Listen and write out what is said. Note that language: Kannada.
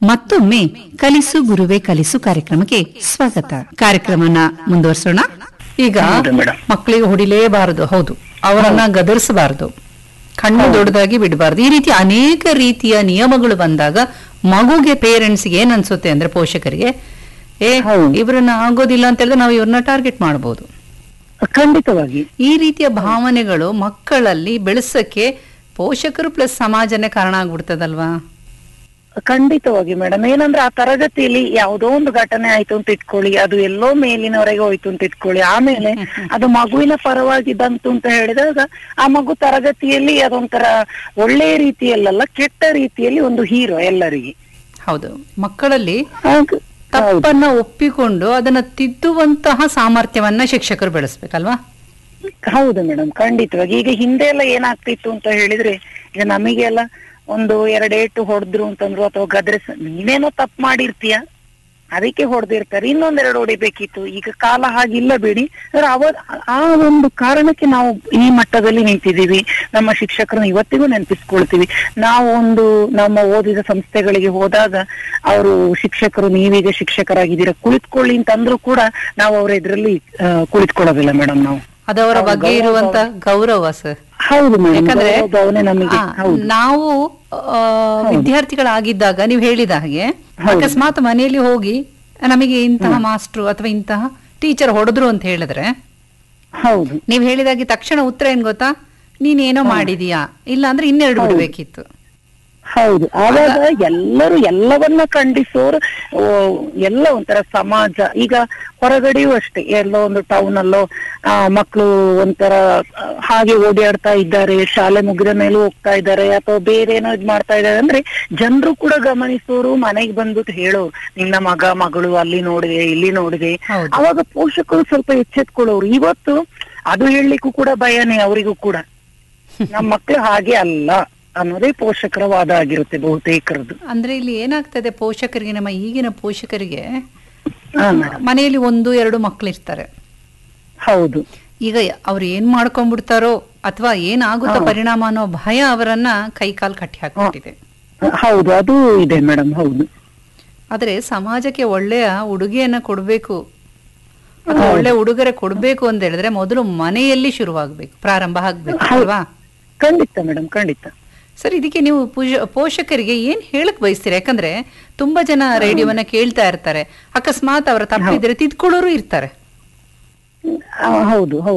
ಮತ್ತೊಮ್ಮೆ ಕಲಿಸು ಗುರುವೆ ಕಲಿಸು ಕಾರ್ಯಕ್ರಮಕ್ಕೆ ಸ್ವಾಗತ ಕಾರ್ಯಕ್ರಮನ ಮುಂದುವರಿಸೋಣ ಈಗ ಹೌದು ಮೇಡಮ್. ಮಕ್ಕಳಿಗೆ ಹೊಡಿಲೇಬಾರದು ಹೌದು ಅವರನ್ನ ಗದರಿಸಬಾರದು ಕಣ್ಣು ದೊಡ್ಡದಾಗಿ ಬಿಡಬಾರದು ಈ ರೀತಿ ಅನೇಕ ರೀತಿಯ ನಿಯಮಗಳು ಬಂದಾಗ ಮಗುಗೆ ಪೇರೆಂಟ್ಸ್ಗೆ ಏನ್ ಅನ್ಸುತ್ತೆ ಅಂದ್ರೆ ಪೋಷಕರಿಗೆ ಏ ಹೌದು. ಇವ್ರನ್ನ ಆಗೋದಿಲ್ಲ ಅಂತ ಹೇಳಿದ್ರೆ ನಾವು ಇವ್ರನ್ನ ಟಾರ್ಗೆಟ್ ಮಾಡಬಹುದು ಖಂಡಿತವಾಗಿ ಈ ರೀತಿಯ ಭಾವನೆಗಳು ಮಕ್ಕಳಲ್ಲಿ ಬೆಳೆಸಕ್ಕೆ ಪೋಷಕರು ಪ್ಲಸ್ ಸಮಾಜನೇ ಕಾರಣ ಆಗ್ಬಿಡ್ತದಲ್ವಾ ಖಂಡಿತವಾಗಿ ಮೇಡಮ್ ಏನಂದ್ರೆ ಆ ತರಗತಿಯಲ್ಲಿ ಯಾವುದೋ ಒಂದು ಘಟನೆ ಆಯ್ತು ಅಂತ ಇಟ್ಕೊಳ್ಳಿ ಅದು ಎಲ್ಲೋ ಮೇಲಿನವರೆಗೆ ಹೋಯ್ತು ಅಂತ ಇಟ್ಕೊಳ್ಳಿ ಆಮೇಲೆ ಅದು ಮಗುವಿನ ಪರವಾಗಿ ಬಂತು ಅಂತ ಹೇಳಿದಾಗ ಆ ಮಗು ತರಗತಿಯಲ್ಲಿ ಅದೊಂಥರ ಒಳ್ಳೆಯ ರೀತಿಯಲ್ಲ ಕೆಟ್ಟ ರೀತಿಯಲ್ಲಿ ಒಂದು ಹೀರೋ ಎಲ್ಲರಿಗೆ ಹೌದು ಮಕ್ಕಳಲ್ಲಿ ಹಾಗ್- ಹೌದು ತಪ್ಪನ್ನ ಒಪ್ಪಿಕೊಂಡು ಅದನ್ನ ತಿದ್ದುವಂತಹ ಸಾಮರ್ಥ್ಯವನ್ನ ಶಿಕ್ಷಕರು ಬೆಳೆಸ್ಬೇಕಲ್ವಾ ಹೌದು ಮೇಡಮ್ ಖಂಡಿತವಾಗಿ ಈಗ ಹಿಂದೆ ಎಲ್ಲ ಏನಾಗ್ತಿತ್ತು ಅಂತ ಹೇಳಿದ್ರೆ ಈಗ ನಮಗೆಲ್ಲ ಒಂದು ಎರಡೇಟು ಹೊಡೆದ್ರು ಅಂತಂದ್ರು ಅಥವಾ ಗದ್ರಿಸ ನೀನೇನೋ ತಪ್ಪು ಮಾಡಿರ್ತೀಯ ಅದಕ್ಕೆ ಹೊಡೆದಿರ್ತಾರೆ ಇನ್ನೊಂದೆರಡು ಹೊಡಿಬೇಕಿತ್ತು ಈಗ ಕಾಲ ಹಾಗಿಲ್ಲ ಬಿಡಿ ಆದ್ರೆ ಅವ ಆ ಒಂದು ಕಾರಣಕ್ಕೆ ನಾವು ಈ ಮಟ್ಟದಲ್ಲಿ ನಿಂತಿದ್ದೀವಿ ನಮ್ಮ ಶಿಕ್ಷಕರನ್ನ ಇವತ್ತಿಗೂ ನೆನಪಿಸ್ಕೊಳ್ತೀವಿ ನಾವು ಒಂದು ನಮ್ಮ ಓದಿದ ಸಂಸ್ಥೆಗಳಿಗೆ ಹೋದಾಗ ಅವರು ಶಿಕ್ಷಕರು ನೀವೀಗ ಶಿಕ್ಷಕರಾಗಿದ್ದೀರಾ ಕುಳಿತುಕೊಳ್ಳಿ ಅಂತಂದ್ರು ಕೂಡ ನಾವು ಅವ್ರ ಎದುರಲ್ಲಿ ಕುಳಿತುಕೊಳ್ಳೋದಿಲ್ಲ ಮೇಡಮ್ ನಾವು ಅದವರ ಬಗ್ಗೆ ಇರುವಂತ ಗೌರವ ಸರ್ ಹೌದು ಮೇಡಮ್ ಯಾಕಂದ್ರೆ ಭಾವನೆ ನಮಗೆ ಆ, ಹೌದು ನಾವು ಆ, ವಿದ್ಯಾರ್ಥಿಗಳಾಗಿದ್ದಾಗ ನೀವು ಹೇಳಿದ ಹಾಗೆ ಅಕಸ್ಮಾತ್ ಮನೆಯಲ್ಲಿ ಹೋಗಿ ನಮಗೆ ಇಂತಹ ಮಾಸ್ಟ್ರು ಅಥವಾ ಇಂತಹ ಟೀಚರ್ ಹೊಡೆದ್ರು ಅಂತ ಹೇಳಿದ್ರೆ ಹೌದು ನೀವ್ ಹೇಳಿದಾಗೆ ತಕ್ಷಣ ಉತ್ತರ ಏನ್ ಗೊತ್ತಾ ನೀನೇನೋ ಮಾಡಿದೀಯಾ ಇಲ್ಲ ಅಂದ್ರೆ ಇನ್ನೆರಡು ಬಿಡ್ಬೇಕಿತ್ತು ಹೌದು ಆವಾಗ ಎಲ್ಲರೂ ಎಲ್ಲವನ್ನ ಖಂಡಿಸೋರು ಓ, ಎಲ್ಲ ಒಂಥರ ಸಮಾಜ ಈಗ ಹೊರಗಡೆಯೂ ಅಷ್ಟೇ ಎಲ್ಲೋ ಒಂದು ಟೌನ್ ಅಲ್ಲೋ ಆ ಮಕ್ಕಳು ಒಂಥರ ಆ, ಹಾಗೆ ಓಡಾಡ್ತಾ ಇದ್ದಾರೆ ಶಾಲೆ ಮುಗಿದ ಮೇಲೂ ಹೋಗ್ತಾ ಇದ್ದಾರೆ ಅಥವಾ ಬೇರೆ ಏನೋ ಇದ್ ಮಾಡ್ತಾ ಇದ್ದಾರೆ ಅಂದ್ರೆ ಜನರು ಕೂಡ ಗಮನಿಸೋರು ಮನೆಗೆ ಬಂದ್ಬಿಟ್ಟು ಹೇಳೋರು ನಿನ್ನ ಮಗ ಮಗಳು ಅಲ್ಲಿ ನೋಡಿದೆ ಇಲ್ಲಿ ನೋಡಿದೆ ಹೌದು. ಅವಾಗ ಪೋಷಕರು ಸ್ವಲ್ಪ ಎಚ್ಚೆತ್ಕೊಳ್ಳೋರು ಇವತ್ತು ಅದು ಹೇಳಲಿಕ್ಕೂ ಕೂಡ ಭಯನೇ ಅವರಿಗೂ ಕೂಡ ನಮ್ಮ ಮಕ್ಳು ಹಾಗೆ ಅಲ್ಲ ಅನ್ನೋದೇ ಪೋಷಕರ ವಾದ ಆಗಿರುತ್ತೆ ಬಹುತೇಕರದ್ದು ಅಂದ್ರೆ ಇಲ್ಲಿ ಏನಾಗ್ತದೆ ಪೋಷಕರಿಗೆ ನಮ್ಮ ಈಗಿನ ಪೋಷಕರಿಗೆ ಹಾ ಮೇಡಮ್ ಮನೆಯಲ್ಲಿ ಒಂದು ಎರಡು ಮಕ್ಳು ಇರ್ತಾರೆ ಹೌದು ಈಗ ಅವ್ರು ಏನ್ ಮಾಡ್ಕೊಂಡ್ಬಿಡ್ತಾರೋ ಅಥವಾ ಏನಾಗುತ್ತೋ ಪರಿಣಾಮ ಅನ್ನೋ ಭಯ ಅವರನ್ನ ಕೈ ಕಾಲ್ ಕಟ್ಟಿ ಹಾಕ್ಬಿಟ್ಟಿದೆ ಹೌದು ಅದು ಇದೆ ಮೇಡಮ್ ಹೌದು ಆದ್ರೆ ಸಮಾಜಕ್ಕೆ ಒಳ್ಳೆಯ ಉಡುಗೆಯನ್ನ ಕೊಡ್ಬೇಕು ಅಥವಾ ಒಳ್ಳೆ ಉಡುಗೊರೆ ಕೊಡ್ಬೇಕು ಅಂತ ಹೇಳಿದ್ರೆ ಮೊದಲು ಮನೆಯಲ್ಲಿ ಶುರುವಾಗ್ಬೇಕು ಪ್ರಾರಂಭ ಆಗ್ಬೇಕು ಅಲ್ವಾ ಖಂಡಿತ ಮೇಡಮ್ ಖಂಡಿತ ಸರ್ ಇದಕ್ಕೆ ನೀವು ಪೂಜ- ಪೋಷಕರಿಗೆ ಏನ್ ಹೇಳಕ್ ಬಯಸ್ತೀರಾ ಯಾಕಂದ್ರೆ ತುಂಬಾ ಜನ ರೇಡಿಯೋವನ್ನ ಕೇಳ್ತಾ ಇರ್ತಾರೆ ಅಕಸ್ಮಾತ್ ಅವರ ತಪ್ಪಿದ್ರೆ ತಿದ್ಕೊಳ್ಳೋರು ಇರ್ತಾರೆ ಆ, ಹೌದು ಹೌದು